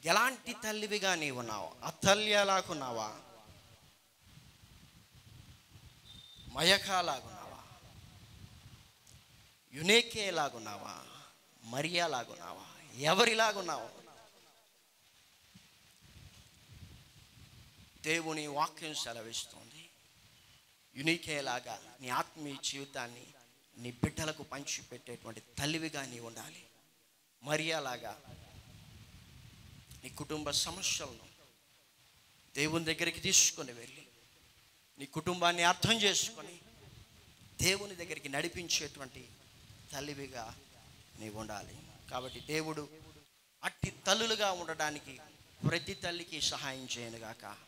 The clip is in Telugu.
ఎలాంటి తల్లివిగా నీవు ఉన్నావు అతల్యలాగున్నావా మయకాలాగున్నావా యునేకేలాగున్నావా మరియాలాగున్నావా ఎవరిలాగున్నావు దేవుని వాక్యం సెలవిస్తుంది యునికేలాగా నీ ఆత్మీయ జీవితాన్ని నీ బిడ్డలకు పంచిపెట్టేటువంటి తల్లివిగా నీ ఉండాలి మరియాలాగా నీ కుటుంబ సమస్యలను దేవుని దగ్గరికి తీసుకొని వెళ్ళి నీ కుటుంబాన్ని అర్థం చేసుకొని దేవుని దగ్గరికి నడిపించేటువంటి తల్లివిగా నీవు ఉండాలి కాబట్టి దేవుడు అట్టి తల్లులుగా ఉండడానికి ప్రతి తల్లికి సహాయం చేయనుగాక